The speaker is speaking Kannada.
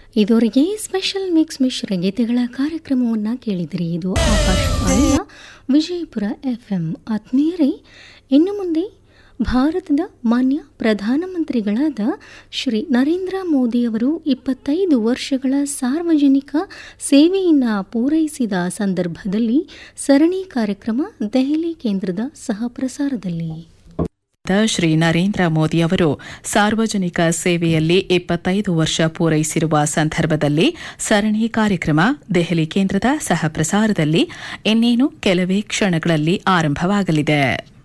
ಇದುವರೆಗೆ ಸ್ಪೆಷಲ್ ಮಿಕ್ಸ್ ಮಿಶ್ರ ಗೀತೆಗಳ ಕಾರ್ಯಕ್ರಮವನ್ನು ಕೇಳಿದಿರಿ ಇದು ಆಕಾಶವಾಣಿಯ ವಿಜಯಪುರ ಎಫ್ ಎಂ ಆತ್ಮೀಯರೇ ಇನ್ನು ಮುಂದೆ ಭಾರತದ ಮಾನ್ಯ ಪ್ರಧಾನಮಂತ್ರಿಗಳಾದ ಶ್ರೀ ನರೇಂದ್ರ ಮೋದಿಯವರು ಇಪ್ಪತ್ತೈದು ವರ್ಷಗಳ ಸಾರ್ವಜನಿಕ ಸೇವೆಯನ್ನು ಪೂರೈಸಿದ ಸಂದರ್ಭದಲ್ಲಿ ಸರಣಿ ಕಾರ್ಯಕ್ರಮ ದೆಹಲಿ ಕೇಂದ್ರದ ಸಹಪ್ರಸಾರದಲ್ಲಿ ಶ್ರೀ ನರೇಂದ್ರ ಮೋದಿ ಅವರು ಸಾರ್ವಜನಿಕ ಸೇವೆಯಲ್ಲಿ ಇಪ್ಪತ್ತೈದು ವರ್ಷ ಪೂರೈಸಿರುವ ಸಂದರ್ಭದಲ್ಲಿ ಸರಣಿ ಕಾರ್ಯಕ್ರಮ ದೆಹಲಿ ಕೇಂದ್ರದ ಸಹಪ್ರಸಾರದಲ್ಲಿ ಇನ್ನೇನು ಕೆಲವೇ ಕ್ಷಣಗಳಲ್ಲಿ ಆರಂಭವಾಗಲಿದೆ